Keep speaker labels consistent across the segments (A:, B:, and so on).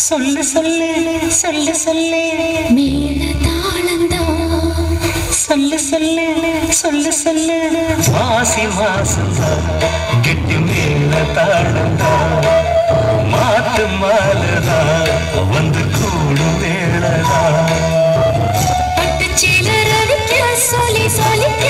A: சொல்லு சொல்லு சொல்லு சொல்லு
B: மேல தாளந்தான்
A: சொல்லு சொல்லு சொல்லு சொல்லு மாசி மாசந்தா கெட்டி மேல தாழந்தா மாட்டு மாலதா வந்து கூடும் வேளதா
B: பட்டுச்சீல ரவிக்க சொல்லி சொல்லிக்க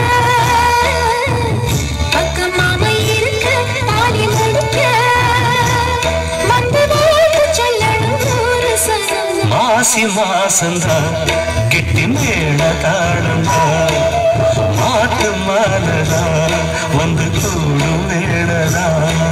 B: பக்கம் மாமா இருக்க தாலி முடிக்க வந்து வாழ்த்து சொல்லணும் ஒரு சனம்
A: மாசி மாசந்தா கெட்டி மேல தாழந்தா மாட்டு மாலதா வந்து கூடும் வேளதா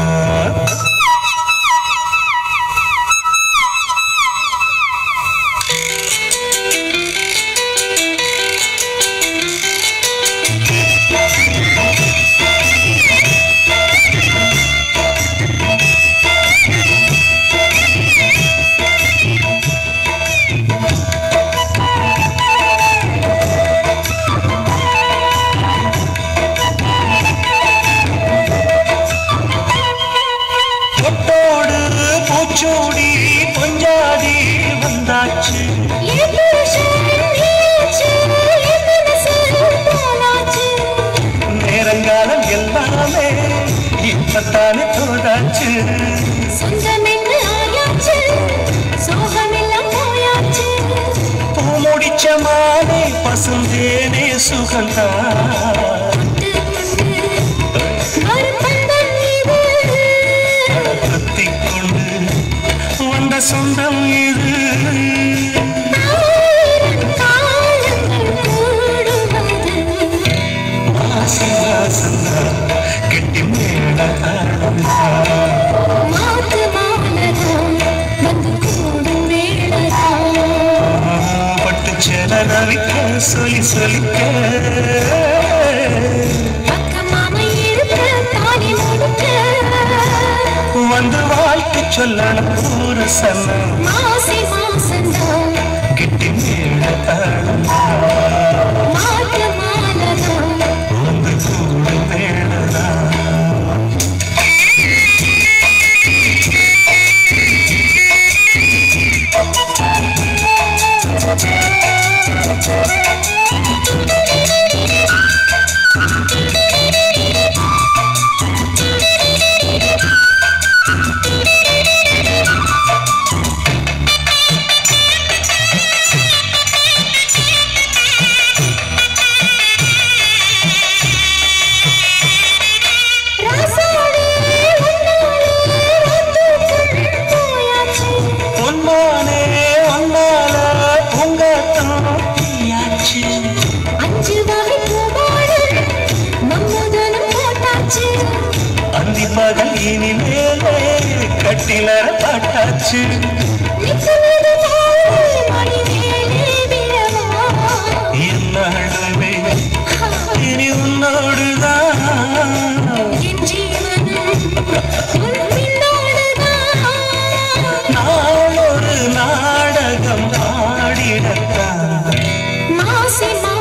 A: பொட்டோடு பூச்சோடி பொஞ்சாதி வந்தாச்சு
B: என் புருஷன் நீயாச்சு, என் மனசு போலாச்சு.
A: நேரங்காலம் எல்லாமே இப்பத்தானே தோதாச்சு
B: சொந்தம் என்று ஆயாச்சு, சோகமெல்லாம் போயாச்சு.
A: பூ முடிச்ச மாலை பசுந்தேனே சுகந்தா
B: தொட்டு கொண்டு ஒரு பந்தம் இது.
A: திருத்தி கொண்டு வந்த சொந்தம் இது
B: ஆயிரம் காலங்கள் கூடுவது.
A: மாசி வாசந்தா கெட்டி மேல தாழ்ந்தா
B: மாத்து மாலதான் வந்து கூடும் வேளைதான்.
A: பட்டு செல ரவிக்க சொல்லி சொல்லிக்க
B: பக்கம் மாமா இருக்க, தாலி முடிக்க.
A: வந்து வாழ்த்து சொல்லணும் ஒரு சன்னம்
B: மாசி மாசந்தான்
A: கிட்டி மேல தாழ்ந்தா
B: மாட்டு மாலதான்
A: வந்து கூடு வேளதா
B: ராசாவே உன்னாலே தூக்கம் போயாச்சு
A: பொன்மானே ஒன்னால பூங்காத்தம் தீயாச்சு
B: அஞ்சு வகை பூபாடு நம்முதலும் போட்டாச்சு
A: அந்தி பகல் இனிமேலே கட்டிலர பாட்டாச்சு
B: நித்தமிது மாலை மணி மேலே விழவா
A: என்னாலுமே இனி உன்னோடுதான்
B: என் ஜீவனும் உன் பின்னோடுதான்
A: நாளொரு நாடகம் ஆடிடத்தான்
B: மாசி மா